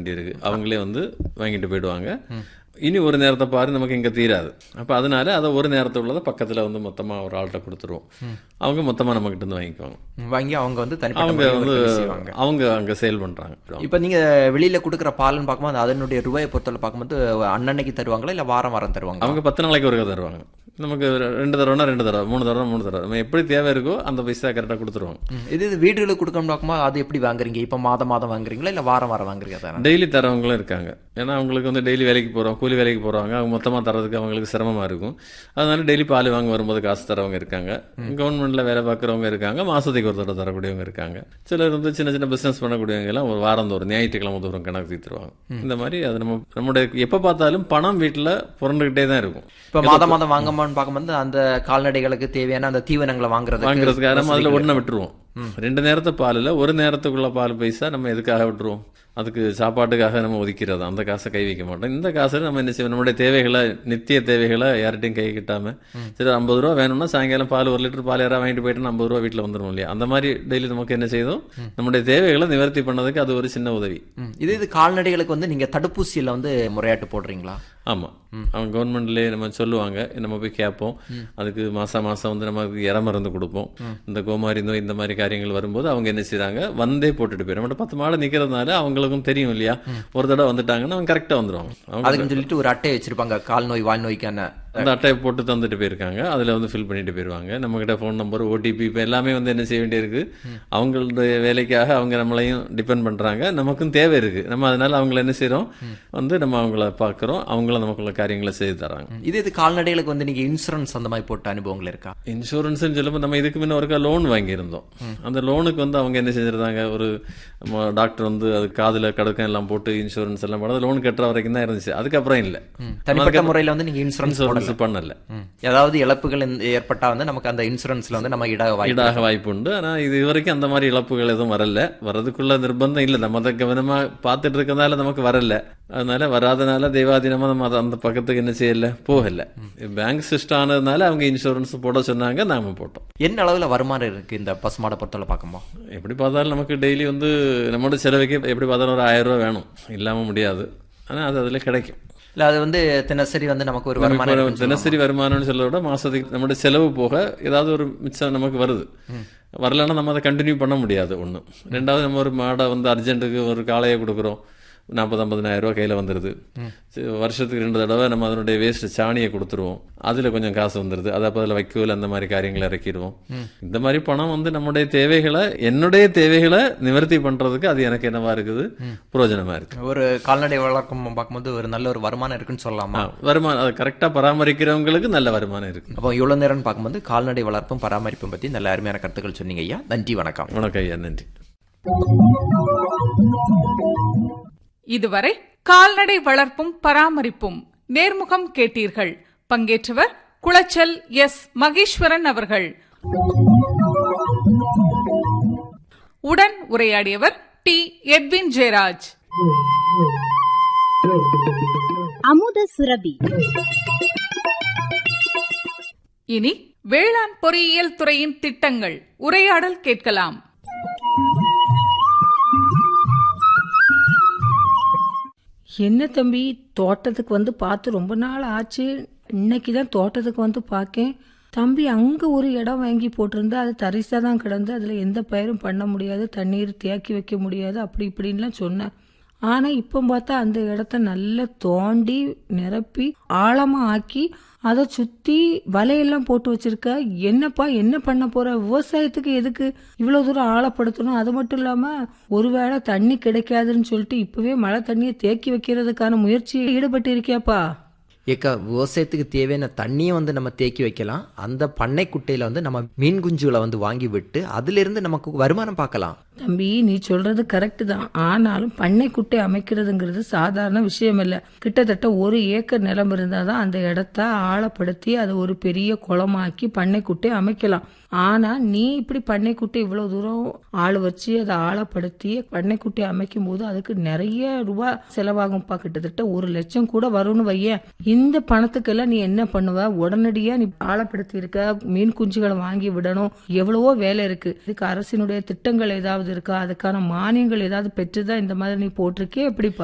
வேண்டியிருக்கு அவங்களே வந்து வாங்கிட்டு போயிடுவாங்க இனி ஒரு நேரத்தை பாரு நமக்கு இங்கே தீராது அப்போ அதனால அதை ஒரு நேரத்தை உள்ளதை பக்கத்தில் வந்து மொத்தமாக ஒரு ஆள்கிட்ட கொடுத்துருவோம் அவங்க மொத்தமாக நம்மகிட்ட இருந்து வாங்கிக்குவாங்க ம், வாங்கி அவங்க வந்து தனிப்பட்ட அவங்க முறையில வந்து விற்பனை செய்வாங்க அவங்க அங்கே சேல் பண்ணுறாங்க இப்போ நீங்க வெளியில கொடுக்குற பால்னு பார்க்கும்போது அதனுடைய ரூபாயை பொறுத்தவரை பார்க்கும்போது அன்னன்னைக்கு தருவாங்களா இல்ல வாரம் வாரம் தருவாங்க அவங்க பத்து நாளைக்கு ஒருக்கா தருவாங்க நமக்கு ரெண்டு தடவைனா ரெண்டு தடவை மூணு தடவை மூணு தடவை நம்ம எப்படி தேவை இருக்கோ அந்த பைசா கரெக்டாக கொடுத்துருவாங்க இது இது வீடுகளுக்கு கொடுக்கணும் பார்க்கும்போது அது எப்படி வாங்குறீங்க இப்போ மாதம் மாதம் வாங்குறீங்களா இல்ல வாரம் வாரம் வாங்குறீங்க தானே டெய்லி தரவங்களும் இருக்காங்க ஏன்னா அவங்களுக்கு வந்து டெய்லி வேலைக்கு போகிறோம் கூலி வேலைக்கு போகிறவங்க அவங்க மொத்தமாக தரதுக்கு அவங்களுக்கு சிரமமாக இருக்கும் அதனால டெய்லி பால் வாங்க வரும்போது காசு தரவங்க இருக்காங்க கவர்மெண்ட்டில் வேலை பார்க்குறவங்க இருக்காங்க மாதத்துக்கு ஒரு தடவை தரக்கூடியவங்க இருக்காங்க சிலர் வந்து சின்ன சின்ன பிஸ்னஸ் பண்ணக்கூடியவங்க எல்லாம் ஒரு வாரம் தோறும் ஞாயிற்றுக்கிழமை தோறும் கணக்கு தீர்த்துருவாங்க இந்த மாதிரி அது நம்ம நம்முடைய எப்போ பார்த்தாலும் பணம் வீட்டில் புரண்டுக்கிட்டே தான் இருக்கும் இப்போ மாதம் மாதம் வாங்கமான்னு பார்க்கும்போது அந்த கால்நடைகளுக்கு தேவையான அந்த தீவனங்களை வாங்குறதுக்கு வாங்குறதுக்காக நம்ம அதில் ஒன்றை விட்டுருவோம் ரெண்டு நேரத்து பாலில் ஒரு நேரத்துக்குள்ள பால் பைசா நம்ம எதுக்காக விட்டுருவோம் அதுக்கு சாப்பாட்டுக்காக நம்ம ஒதுக்கிறது அந்த காசை கை வைக்க மாட்டோம் இந்த காசை நம்ம என்ன செய்வோம் நம்மளுடைய தேவைகளை நித்திய தேவைகளை யார்கிட்டையும் கை கிட்டாம சரி ஐம்பது ரூபா வேணும்னா சாயங்காலம் பால் ஒரு லிட்டர் பால் யாராவது வாங்கிட்டு போயிட்டு ஐம்பது ரூபா வீட்டில் வந்துடும் இல்லையா அந்த மாதிரி டெய்லி நமக்கு என்ன செய்தோம் நம்முடைய தேவைகளை நிவர்த்தி பண்ணதுக்கு அது ஒரு சின்ன உதவி ம், இது இது கால்நடைகளுக்கு வந்து நீங்க தடுப்பூசியில வந்து முறையாட்டு போடுறீங்களா ஆமாம் அவங்க கவர்மெண்ட்லேயே நம்ம சொல்லுவாங்க நம்ம போய் கேட்போம் அதுக்கு மாசம் மாசம் வந்து நமக்கு இற மருந்து கொடுப்போம் இந்த கோமாரி நோய் இந்த மாதிரி காரியங்கள் வரும்போது அவங்க என்ன செய்றாங்க வந்தே போட்டுட்டு போயிடும் நம்மகிட்ட பத்து மாடு நிக்கிறதுனால அவங்களுக்கும் தெரியும் இல்லையா ஒரு தடவை வந்துட்டாங்கன்னா அவங்க கரெக்டாக வந்துருவாங்க அவங்க அதுக்குன்னு சொல்லிட்டு ஒரு அட்டை வச்சிருப்பாங்க கால் நோய் வாய் நோய்க்கான அந்த அட்டையை போட்டு தந்துட்டு போயிருக்காங்க அதில் வந்து ஃபில் பண்ணிட்டு போயிருவாங்க நம்மகிட்ட ஃபோன் நம்பர் ஓடிபி இப்போ எல்லாமே வந்து என்ன செய்ய வேண்டியிருக்கு அவங்களுடைய வேலைக்காக அவங்க நம்மளையும் டிபெண்ட் பண்றாங்க நமக்கும் தேவை இருக்கு நம்ம அதனால அவங்கள என்ன செய்றோம் வந்து நம்ம அவங்கள பார்க்குறோம் அவங்கள நமக்குள்ள காரியங்களை செய்து தராங்க இது இது கால்நடைகளுக்கு வந்து நீங்க இன்சூரன்ஸ் அந்த மாதிரி போட்ட அனுபவங்கள் இருக்கா இன்சூரன்ஸ்னு சொல்லும்போது நம்ம இதுக்கு முன்ன ஒருக்கா லோன் வாங்கியிருந்தோம் அந்த லோனுக்கு வந்து அவங்க என்ன செஞ்சிருந்தாங்க ஒரு நம்ம டாக்டர் வந்து அது காதுல கடுக்கம் எல்லாம் போட்டு இன்சூரன்ஸ் எல்லாம் போட லோன் கட்டுற வரைக்கும் தான் இருந்துச்சு அதுக்கப்புறம் இல்லை தனிப்பட்ட முறையில வந்து நீங்க இன்சூரன்ஸ் இன்சூரன்ஸ் பண்ணல ம். ஏதாவது இழப்புகள் இந்த- ஏற்பட்டா வந்து நமக்கு அந்த இன்சூரன்ஸ்ல வந்து நம்ம இட வாய்ப்பு ஈடாக வாய்ப்பு உண்டு ஆனா இது வரைக்கும் அந்த மாதிரி இழப்புகள் எதுவும் வரல வர்றதுக்குள்ள நிர்பந்தம் இல்லை நம்ம அதை கவனமா பார்த்துட்டு இருக்கறதால நமக்கு வரல அதனால வராதனால தெய்வாதீனமா நம்ம அதை அந்த பக்கத்துக்கு என்ன செய்யல போகல பேங்க் சிஸ்டம் ஆனதுனால அவங்க இன்சூரன்ஸ் போட சொன்னாங்க நாம போட்டோம் என்ன அளவுல வருமானம் இருக்கு இந்த பசுமாடை பொறுத்தவரை பார்க்கும்போது எப்படி பார்த்தாலும் நமக்கு டெய்லி வந்து நம்மளோட செலவுக்கு எப்படி பார்த்தாலும் ஒரு ஆயிரம் ரூபாய் வேணும் இல்லாம முடியாது ஆனா அது அதுல கிடைக்கும் இல்ல அது வந்து தினசரி வந்து நமக்கு ஒரு வருமானம் நமக்கு இருக்குன்னு தினசரி வருமானம்னு சொல்ல விட மாசத்துக்கு நம்மளோட செலவு போக ஏதாவது ஒரு மிச்சம் நமக்கு வருது வரலன்னா நம்ம அதை கண்டினியூ பண்ண முடியாது ஒண்ணு ரெண்டாவது நம்ம ஒரு மாடை வந்து அர்ஜென்ட்டுக்கு ஒரு காளையை கொடுக்குறோம் நாற்பது ஐம்பதினாயிரம் ரூபாய் கையில் வந்துடுது சரி, வருஷத்துக்கு ரெண்டு தடவை நம்ம அதனுடைய வேஸ்ட் சாணியை கொடுத்துருவோம் அதில் கொஞ்சம் காசு வந்துடுது அதை அப்போ அதில் வைக்கோல் அந்த மாதிரி காரியங்களை இறக்கிடுவோம் இந்த மாதிரி பணம் வந்து நம்முடைய தேவைகளை என்னுடைய தேவைகளை நிவர்த்தி பண்றதுக்கு அது எனக்கு என்னவா இருக்குது பிரயோஜனமா இருக்கு ஒரு கால்நடை வளர்க்கும் பார்க்கும்போது ஒரு நல்ல ஒரு வருமானம் இருக்குன்னு சொல்லலாமா ஆ, வருமானம் அதை கரெக்டாக பராமரிக்கிறவங்களுக்கு நல்ல வருமானம் இருக்கு அப்போ இவ்வளவு நேரம் பார்க்கும்போது கால்நடை வளர்ப்பும் பராமரிப்பும் பத்தி நல்ல அருமையான கருத்துக்கள் சொன்னீங்க ஐயா நன்றி வணக்கம் வணக்கம் ஐயா நன்றி இதுவரை கால்நடை வளர்ப்பும் பராமரிப்பும் நேர்முகம் கேட்டீர்கள் பங்கேற்றவர் குளச்சல் எஸ் மகேஸ்வரன் அவர்கள் உடன் உரையாடியவர் டி எட்வின் ஜெயராஜ் அமுத சுரபி இனி வேளாண் பொறியியல் துறையின் திட்டங்கள் உரையாடல் கேட்கலாம் என்ன தம்பி தோட்டத்துக்கு வந்து பார்த்து ரொம்ப நாள் ஆச்சு இன்னைக்கு தான் தோட்டத்துக்கு வந்து பார்க்கேன் தம்பி அங்கே ஒரு இடம் வாங்கி போட்டிருந்தா அது தரிசாக தான் கிடந்து அதில் எந்த பயிரும் பண்ண முடியாது தண்ணீர் தேக்கி வைக்க முடியாது அப்படி இப்படின்லாம் சொன்னேன் ஆனால் இப்போ பார்த்தா அந்த இடத்த நல்லா தோண்டி நிரப்பி ஆழமாக ஆக்கி அதை சுற்றி வலையெல்லாம் போட்டு வச்சிருக்க என்னப்பா என்ன பண்ண போற விவசாயத்துக்கு எதுக்கு இவ்வளோ தூரம் ஆழப்படுத்தணும் அது மட்டும் இல்லாமல் ஒருவேளை தண்ணி கிடைக்காதுன்னு சொல்லிட்டு இப்போவே மழை தண்ணியை தேக்கி வைக்கிறதுக்கான முயற்சி ஈடுபட்டு இருக்கியாப்பா ஏக்கா விவசாயத்துக்கு தேவையான தண்ணியை வந்து நம்ம தேக்கி வைக்கலாம் அந்த பண்ணை குட்டையில வந்து நம்ம மீன் குஞ்சுகளை வந்து வாங்கி விட்டு அதுல இருந்து நமக்கு வருமானம் பார்க்கலாம் தம்பி நீ சொல்றது கரெக்ட் தான் ஆனாலும் பண்ணைக்குட்டை அமைக்கிறதுங்கிறது சாதாரண விஷயம் இல்லை கிட்டத்தட்ட ஒரு ஏக்கர் நிலம் இருந்தால் தான் அந்த இடத்த ஆழப்படுத்தி அதை ஒரு பெரிய குளமாக்கி பண்ணைக்குட்டை அமைக்கலாம் ஆனா நீ இப்படி பண்ணைக்குட்டை இவ்வளவு தூரம் ஆள் வச்சு அதை ஆழப்படுத்தி பண்ணைக்குட்டை அமைக்கும் போது அதுக்கு நிறைய ரூபாய் செலவாகும்ப்பா கிட்டத்தட்ட ஒரு லட்சம் கூட வரும்னு வையேன் இந்த பணத்துக்கெல்லாம் நீ என்ன பண்ணுவ உடனடியா நீ ஆழப்படுத்தி இருக்க மீன் குஞ்சுகளை வாங்கி விடணும் எவ்வளவோ வேலை இருக்கு இதுக்கு அரசினுடைய திட்டங்கள் ஏதாவது இருக்கா அதுக்கான மானியங்கள் ஏதாவது பெற்றுதான் இந்த மாதிரி நீ போட்டிருக்கே எப்படிப்பா